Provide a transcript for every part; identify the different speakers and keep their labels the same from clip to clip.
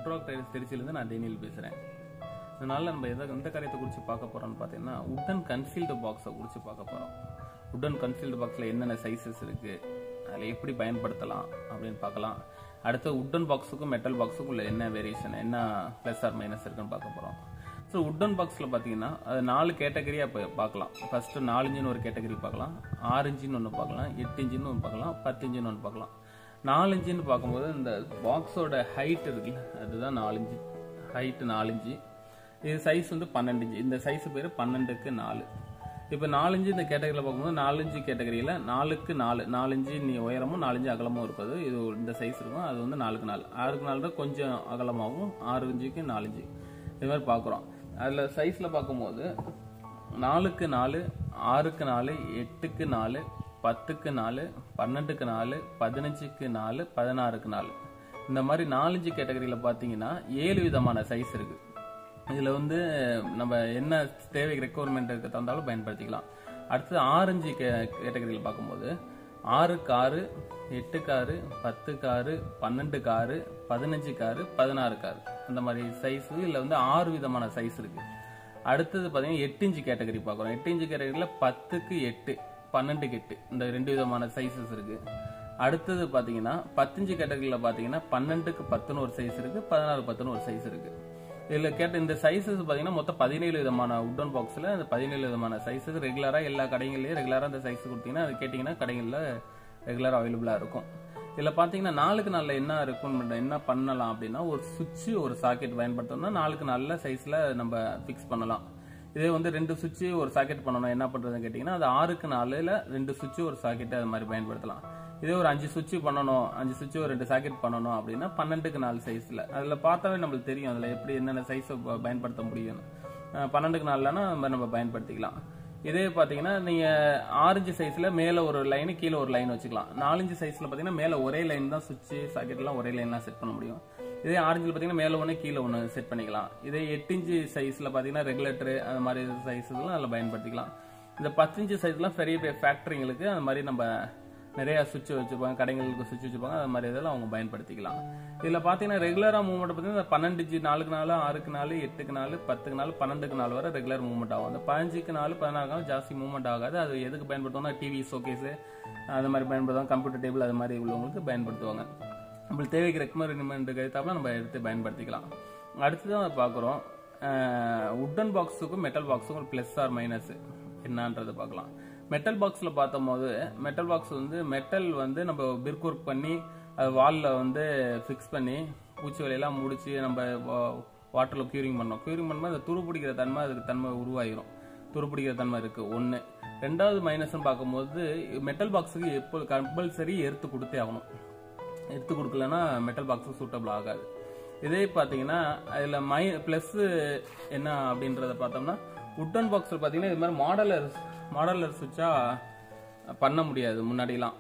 Speaker 1: network tiles திருச்சியிலேருந்து நான் Daniel பேசுகிறேன் இதனால நம்ம எதை எந்த காரியத்தை குறித்து பார்க்க போகிறோம்னு பார்த்தீங்கன்னா உட்டன் கன்சீல்டு பாக்ஸை குறித்து பார்க்க போகிறோம் உட்டன் கன்சீல்டு பாக்ஸில் என்னென்ன சைஸஸ் இருக்குது அதில் எப்படி பயன்படுத்தலாம் அப்படின்னு பார்க்கலாம் அடுத்து உட்டன் பாக்ஸுக்கும் மெட்டல் பாக்ஸுக்கும் உள்ள என்ன வேரியேஷன் என்ன ப்ளஸ் ஆர் மைனஸ் இருக்குன்னு பார்க்க போகிறோம் ஸோ உட்டன் பாக்ஸில் பார்த்தீங்கன்னா அது நாலு கேட்டகரியாக இப்போ பார்க்கலாம் ஃபஸ்ட்டு நாலு இன்ச்சின்னு ஒரு கேட்டகரி பார்க்கலாம் ஆறு இன்ச்சின்னு ஒன்று பார்க்கலாம் எட்டு இன்ச்சின்னு ஒன்று பார்க்கலாம் பத்து இன்ச்சின்னு ஒன்று பார்க்கலாம் நாலு இன்ச்சின்னு பார்க்கும்போது இந்த பாக்ஸோட ஹைட் இருக்குல்ல அதுதான் நாலு இன்ச்சு ஹைட்டு நாலு இன்ச்சு இது சைஸ் வந்து பன்னெண்டு இன்ச்சு இந்த சைஸ் பேர் பன்னெண்டுக்கு நாலு இப்போ நாலஞ்சு இந்த கேட்டகரியில் பார்க்கும்போது நாலஞ்சு கேட்டகரியில் நாலுக்கு நாலு நாலஞ்சு நீ உயரமும் நாலஞ்சு அகலமும் இருக்குது இது இந்த சைஸ் இருக்கும் அது வந்து நாலுக்கு நாலு ஆறுக்கு நாலு தான் கொஞ்சம் அகலமாகவும் ஆறு இன்ச்சுக்கு நாலஞ்சு இது மாதிரி பார்க்குறோம் அதில் சைஸில் பார்க்கும்போது நாலுக்கு நாலு ஆறுக்கு நாலு எட்டுக்கு நாலு பத்துக்கு நாலு பன்னெண்டுக்கு நாலு பதினஞ்சுக்கு நாலு பதினாறுக்கு நாலு இந்த மாதிரி நாலஞ்சு கேட்டகரியில் பார்த்தீங்கன்னா ஏழு விதமான சைஸ் இருக்குது இதில் வந்து நம்ம என்ன தேவைக்கு ரெக்குவயர்மெண்ட் இருக்க தந்தாலும் பயன்படுத்திக்கலாம் அடுத்து ஆரஞ்சு கே கேட்டகரியில் பார்க்கும்போது ஆறுக்கு ஆறு எட்டு காரு பத்து காரு பன்னெண்டு காரு பதினஞ்சு காரு பதினாறு காரு அந்த மாதிரி சைஸு இதில் வந்து ஆறு விதமான சைஸ் இருக்கு அடுத்தது பார்த்தீங்கன்னா எட்டு இன்ச்சு கேட்டகரி பார்க்குறோம் எட்டு இன்ச்சு கேட்டகரியில் பத்துக்கு எட்டு பன்னெண்டுக்கு எட்டு இந்த ரெண்டு விதமான சைஸஸ் இருக்கு அடுத்தது பார்த்தீங்கன்னா பத்தஞ்சு கேட்டகரியில் பார்த்தீங்கன்னா பன்னெண்டுக்கு பத்துன்னு ஒரு சைஸ் இருக்கு பதினாறு பத்துன்னு ஒரு சைஸ் இருக்கு இதில் கேட்ட இந்த சைஸஸ் பார்த்தீங்கன்னா மொத்தம் பதினேழு விதமான உட்டன் பாக்ஸில் அந்த பதினேழு விதமான சைஸஸ் ரெகுலராக எல்லா கடைகள்லையும் ரெகுலராக அந்த சைஸ் கொடுத்தீங்கன்னா அது கேட்டிங்கன்னா கடைகளில் ரெகுலராக அவைலபிளாக இருக்கும் இதில் பார்த்தீங்கன்னா நாளுக்கு நாளில் என்ன இருக்கும் என்ன பண்ணலாம் அப்படின்னா ஒரு சுவிட்சு ஒரு சாக்கெட் பயன்படுத்தணும்னா நாளுக்கு நல்ல சைஸில் நம்ம ஃபிக்ஸ் பண்ணலாம் இதே வந்து ரெண்டு சுவிட்சு ஒரு சாக்கெட் பண்ணணும் என்ன பண்ணுறதுன்னு கேட்டிங்கன்னா அது ஆறுக்கு நாலில் ரெண்டு சுவிட்சு ஒரு சாக்கெட்டு அது மாதிரி பயன்படுத்தலாம் இதே ஒரு அஞ்சு சுவிட்ச் பண்ணணும் அஞ்சு சுவிட்ச் ஒரு ரெண்டு சாக்கெட் பண்ணணும் அப்படின்னா பன்னெண்டுக்கு நாலு சைஸில் அதில் பார்த்தாவே நம்மளுக்கு தெரியும் அதில் எப்படி என்னென்ன சைஸை பயன்படுத்த முடியும்னு பன்னெண்டுக்கு நாலுலனா நம்ம நம்ம பயன்படுத்திக்கலாம் இதே பார்த்தீங்கன்னா நீங்கள் ஆரஞ்சு சைஸில் மேலே ஒரு லைனு கீழே ஒரு லைன் வச்சுக்கலாம் நாலஞ்சு சைஸில் பார்த்தீங்கன்னா மேலே ஒரே லைன் தான் சுவிட்சு சாக்கெட்லாம் ஒரே லைன்லாம் செட் பண்ண முடியும் இதே ஆரஞ்சில் பார்த்தீங்கன்னா மேலே ஒன்று கீழே ஒன்று செட் பண்ணிக்கலாம் இதே எட்டு இன்ச்சு சைஸில் பார்த்தீங்கன்னா ரெகுலேட்டரு அந்த மாதிரி சைஸஸ்லாம் அதில் பயன்படுத்திக்கலாம் இந்த பத்து இன்ச்சு சைஸ்லாம் பெரிய பெரிய ஃபேக்ட்ரிங்களுக்கு அந்த மாதிரி நம்ம நிறைய சுவிட்ச் வச்சுருப்பாங்க கடைகளுக்கு சுவிட்ச் வச்சுருப்பாங்க அது மாதிரி இதெல்லாம் அவங்க பயன்படுத்திக்கலாம் இதில் பார்த்தீங்கன்னா ரெகுலராக மூவ்மெண்ட் பார்த்தீங்கன்னா பன்னெண்டு ஜி நாலுக்கு நாலு ஆறுக்கு நாலு எட்டுக்கு நாலு பத்துக்கு நாலு பன்னெண்டுக்கு நாலு வரை ரெகுலர் மூவ்மெண்ட் ஆகும் அந்த பதினஞ்சுக்கு நாலு பதினாறு நாள் ஜாஸ்தி மூவ்மெண்ட் ஆகாது அது எதுக்கு பயன்படுத்துவோம்னா டிவி ஷோகேஸு அது மாதிரி பயன்படுத்துவாங்க கம்ப்யூட்டர் டேபிள் அது மாதிரி உள்ளவங்களுக்கு பயன்படுத்துவாங்க நம்மளுக்கு தேவைக்கு ரெக்கமெண்ட்மெண்ட் கருத்தாப்புல நம்ம எடுத்து பயன்படுத்திக்கலாம் அடுத்ததான் பார்க்குறோம் உட்டன் பாக்ஸுக்கும் மெட்டல் பாக்ஸுக்கும் ப்ளஸ் ஆர் மைனஸ் என்னன்றதை பார்க்கலாம் மெட்டல் பாக்ஸில் பார்த்தோம் போது மெட்டல் பாக்ஸ் வந்து மெட்டல் வந்து நம்ம பிர்க் ஒர்க் பண்ணி அது வாலில் வந்து ஃபிக்ஸ் பண்ணி பூச்சி வேலையெல்லாம் முடிச்சு நம்ம வாட்டரில் க்யூரிங் பண்ணோம் க்யூரிங் பண்ணும்போது அந்த துரு பிடிக்கிற தன்மை அதுக்கு தன்மை உருவாகிரும் துரு பிடிக்கிற தன்மை இருக்குது ஒன்று ரெண்டாவது மைனஸ்னு பார்க்கும்போது மெட்டல் பாக்ஸுக்கு எப்போ கம்பல்சரி எடுத்து கொடுத்தே ஆகணும் எடுத்து கொடுக்கலன்னா மெட்டல் பாக்ஸு சூட்டபிள் ஆகாது இதே பார்த்தீங்கன்னா அதில் மை ப்ளஸ்ஸு என்ன அப்படின்றத பார்த்தோம்னா உட்டன் பாக்ஸில் பார்த்தீங்கன்னா இது மாதிரி மாடலர் மாடலர் சுவிட்சாக பண்ண முடியாது முன்னாடிலாம்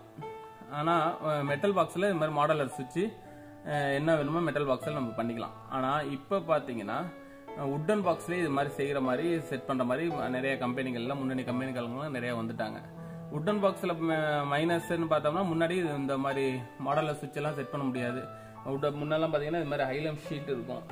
Speaker 1: ஆனால் மெட்டல் பாக்ஸில் இது மாதிரி மாடலர் சுவிட்சு என்ன வேணுமோ மெட்டல் பாக்ஸில் நம்ம பண்ணிக்கலாம் ஆனால் இப்போ பார்த்தீங்கன்னா உட்டன் பாக்ஸ்லேயே இது மாதிரி செய்கிற மாதிரி செட் பண்ணுற மாதிரி நிறைய கம்பெனிகள்லாம் முன்னணி கம்பெனிகள்லாம் நிறைய வந்துட்டாங்க உட்டன் பாக்ஸில் மைனஸ்ன்னு பார்த்தோம்னா முன்னாடி இந்த மாதிரி மாடலர் சுவிட்ச் எல்லாம் செட் பண்ண முடியாது உட்டன் முன்னெல்லாம் பார்த்தீங்கன்னா இது மாதிரி ஹைலம் ஷீட் இருக்கும்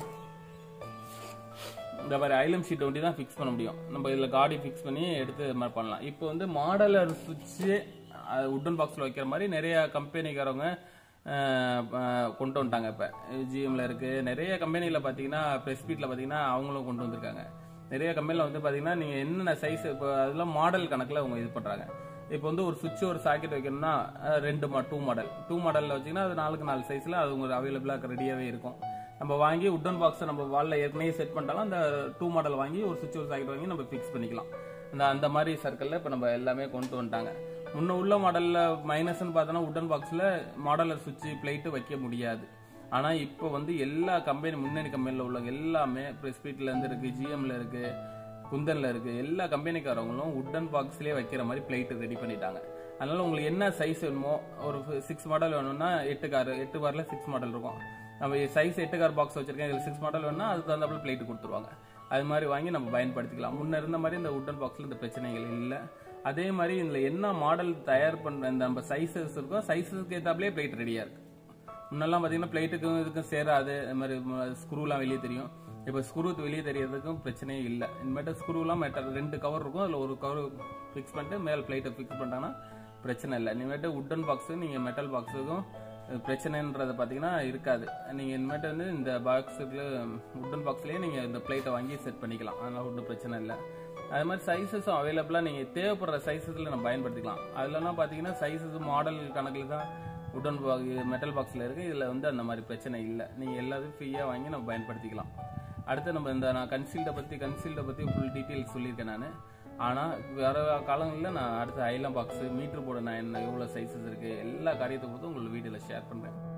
Speaker 1: இந்த மாதிரி ஐலம் ஷீட் ஒண்டி தான் ஃபிக்ஸ் பண்ண முடியும் நம்ம இதில் காடி ஃபிக்ஸ் பண்ணி எடுத்து இது மாதிரி பண்ணலாம் இப்போ வந்து மாடலர் சுவிட்சு உட்டன் பாக்ஸில் வைக்கிற மாதிரி நிறைய கம்பெனிக்காரவங்க கொண்டு வந்துட்டாங்க இப்போ ஜிஎம்ல இருக்கு நிறைய கம்பெனியில் பார்த்தீங்கன்னா ப்ரெஸ் ஸ்பீட்டில் பார்த்தீங்கன்னா அவங்களும் கொண்டு வந்திருக்காங்க நிறைய கம்பெனியில் வந்து பார்த்தீங்கன்னா நீங்கள் என்னென்ன சைஸ் இப்போ அதெல்லாம் மாடல் கணக்கில் அவங்க இது பண்ணுறாங்க இப்போ வந்து ஒரு சுவிட்ச் ஒரு சாக்கெட் வைக்கணும்னா ரெண்டு மா டூ மாடல் டூ மாடலில் வச்சிங்கன்னா அது நாலுக்கு நாலு சைஸில் அது உங்களுக்கு அவைலபிளாக ரெடியாகவே இருக்கும் நம்ம வாங்கி உட்டன் பாக்ஸை நம்ம வாலில் ஏற்கனவே செட் பண்ணிட்டாலும் அந்த டூ மாடல் வாங்கி ஒரு சுவிட்ச் ஒரு சாக்கெட் வாங்கி நம்ம ஃபிக்ஸ் பண்ணிக்கலாம் அந்த அந்த மாதிரி சர்க்கிளில் இப்போ நம்ம எல்லாமே கொண்டு வந்துட்டாங்க முன்ன உள்ள மாடலில் மைனஸ்ன்னு பார்த்தோன்னா உட்டன் பாக்ஸில் மாடலர் சுவிட்ச் பிளேட்டு வைக்க முடியாது ஆனால் இப்போ வந்து எல்லா கம்பெனி முன்னணி கம்பெனியில் உள்ள எல்லாமே இப்போ ஸ்பீட்லேருந்து இருக்குது ஜிஎம்ல இருக்குது குந்தனில் இருக்குது எல்லா கம்பெனிக்காரவங்களும் உட்டன் பாக்ஸ்லேயே வைக்கிற மாதிரி பிளேட்டு ரெடி பண்ணிட்டாங்க அதனால உங்களுக்கு என்ன சைஸ் வேணுமோ ஒரு சிக்ஸ் மாடல் வேணும்னா எட்டு கார் எட்டு காரில் சிக்ஸ் மாடல் இருக்கும் நம்ம சைஸ் எட்டு கார் பாக்ஸ் வச்சிருக்கேன் இதில் சிக்ஸ் மாடல் வேணும்னா அதுக்கு தகுந்தாப்புல பிளேட் கொடுத்துருவாங்க அது மாதிரி வாங்கி நம்ம பயன்படுத்திக்கலாம் முன்ன இருந்த மாதிரி இந்த உட்டன் பாக்ஸில் இந்த பிரச்சனைகள் இல்லை அதே மாதிரி இதில் என்ன மாடல் தயார் பண்ணுற இந்த நம்ம சைஸஸ் இருக்கோ சைஸஸ்க்கு ஏற்றாப்லேயே பிளேட் ரெடியாக இருக்கு முன்னெல்லாம் பார்த்தீங்கன்னா பிளேட்டுக்கும் இதுக்கும் சேராது அது மாதிரி ஸ்க்ரூலாம் வெளியே தெரியும் இப்போ ஸ்க்ரூ வெளியே தெரியறதுக்கும் பிரச்சனையே இல்லை இனிமேட்டு ஸ்க்ரூலாம் மெட்டல் ரெண்டு கவர் இருக்கும் அதில் ஒரு கவர் ஃபிக்ஸ் பண்ணிட்டு மேலே பிளேட்டை ஃபிக்ஸ் பண்ணிட்டாங்கன்னா பிரச்சனை இல்லை இனிமேட்டு உட்டன் பாக்ஸு நீங்கள் மெட்டல் பாக்ஸுக்கும் பிரச்சனைன்றது பார்த்தீங்கன்னா இருக்காது நீங்கள் இனிமேட்டு வந்து இந்த பாக்ஸுக்கு உட்டன் பாக்ஸ்லேயே நீங்கள் இந்த பிளேட்டை வாங்கி செட் பண்ணிக்கலாம் அதனால ஒன்றும் பிரச்சனை இல்லை அது மாதிரி சைஸஸும் அவைலபிளாக நீங்கள் தேவைப்படுற சைஸஸில் நம்ம பயன்படுத்திக்கலாம் அதுலலாம் பார்த்தீங்கன்னா சைஸஸ் மாடல் கணக்கில் தான் உட்டன் பாக் மெட்டல் பாக்ஸில் இருக்குது இதில் வந்து அந்த மாதிரி பிரச்சனை இல்லை நீங்கள் எல்லாத்தையும் ஃப்ரீயாக வாங்கி நம்ம பயன்படுத்திக்கலாம் அடுத்து நம்ம இந்த நான் கன்சீல்டை பற்றி கன்சீல்டை பற்றி ஃபுல் டீட்டெயில்ஸ் சொல்லியிருக்கேன் நான் ஆனால் வர காலங்களில் நான் அடுத்து ஐலம் பாக்ஸு மீட்ரு போர்டு நான் என்ன எவ்வளோ சைஸஸ் இருக்குது எல்லா காரியத்தை பொறுத்து உங்களுக்கு வீடியோவில் ஷேர் பண்ணுறேன்